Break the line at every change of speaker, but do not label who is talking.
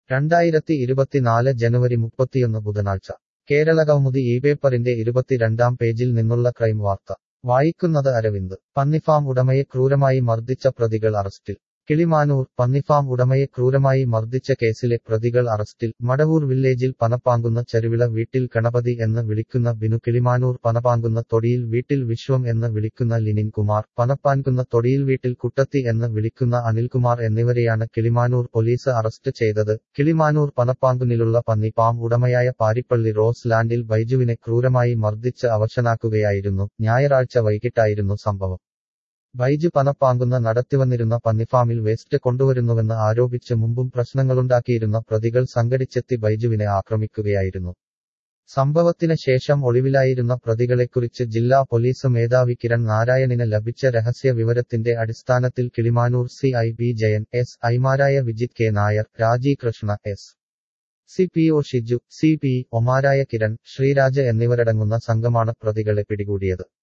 രണ്ടായിരത്തി ഇരുപത്തിനാല് ജനുവരി മുപ്പത്തിയൊന്ന് ബുധനാഴ്ച കേരളകൗമുദി ഈ പേപ്പറിന്റെ ഇരുപത്തിരണ്ടാം പേജിൽ നിന്നുള്ള ക്രൈം വാർത്ത വായിക്കുന്നത് അരവിന്ദ് പന്നിഫാം ഉടമയെ ക്രൂരമായി മർദ്ദിച്ച പ്രതികൾ അറസ്റ്റിൽ കിളിമാനൂർ പന്നിഫാം ഉടമയെ ക്രൂരമായി മർദ്ദിച്ച കേസിലെ പ്രതികൾ അറസ്റ്റിൽ മടവൂർ വില്ലേജിൽ പനപ്പാങ്കുന്ന ചരുവിള വീട്ടിൽ ഗണപതി എന്ന് വിളിക്കുന്ന ബിനു കിളിമാനൂർ പനപ്പാങ്കുന്ന തൊടിയിൽ വീട്ടിൽ വിശ്വം എന്ന് വിളിക്കുന്ന ലിനിൻ കുമാർ പനപ്പാൻകുന്ന തൊടിയിൽ വീട്ടിൽ കുട്ടത്തി എന്ന് വിളിക്കുന്ന അനിൽകുമാർ എന്നിവരെയാണ് കിളിമാനൂർ പോലീസ് അറസ്റ്റ് ചെയ്തത് കിളിമാനൂർ പനപ്പാങ്കുനിലുള്ള പന്നി പാം ഉടമയായ പാരിപ്പള്ളി റോസ് ലാൻഡിൽ ബൈജുവിനെ ക്രൂരമായി മർദ്ദിച്ച് അവശനാക്കുകയായിരുന്നു ഞായറാഴ്ച വൈകിട്ടായിരുന്നു സംഭവം ബൈജു പനപ്പാങ്കുന്ന നടത്തിവന്നിരുന്ന പന്നിഫാമിൽ വേസ്റ്റ് കൊണ്ടുവരുന്നുവെന്ന് ആരോപിച്ച് മുമ്പും പ്രശ്നങ്ങളുണ്ടാക്കിയിരുന്ന പ്രതികൾ സംഘടിച്ചെത്തി ബൈജുവിനെ ആക്രമിക്കുകയായിരുന്നു സംഭവത്തിന് ശേഷം ഒളിവിലായിരുന്ന പ്രതികളെക്കുറിച്ച് ജില്ലാ പോലീസ് മേധാവി കിരൺ നാരായണിന് ലഭിച്ച രഹസ്യ വിവരത്തിന്റെ അടിസ്ഥാനത്തിൽ Kilimanoor C I B Jayan S ഐമാരായ Vijith K Nair Raji Krishna S C P O Shiju C P ഒമാരായ കിരൺ ശ്രീരാജ് എന്നിവരടങ്ങുന്ന സംഘമാണ് പ്രതികളെ പിടികൂടിയത്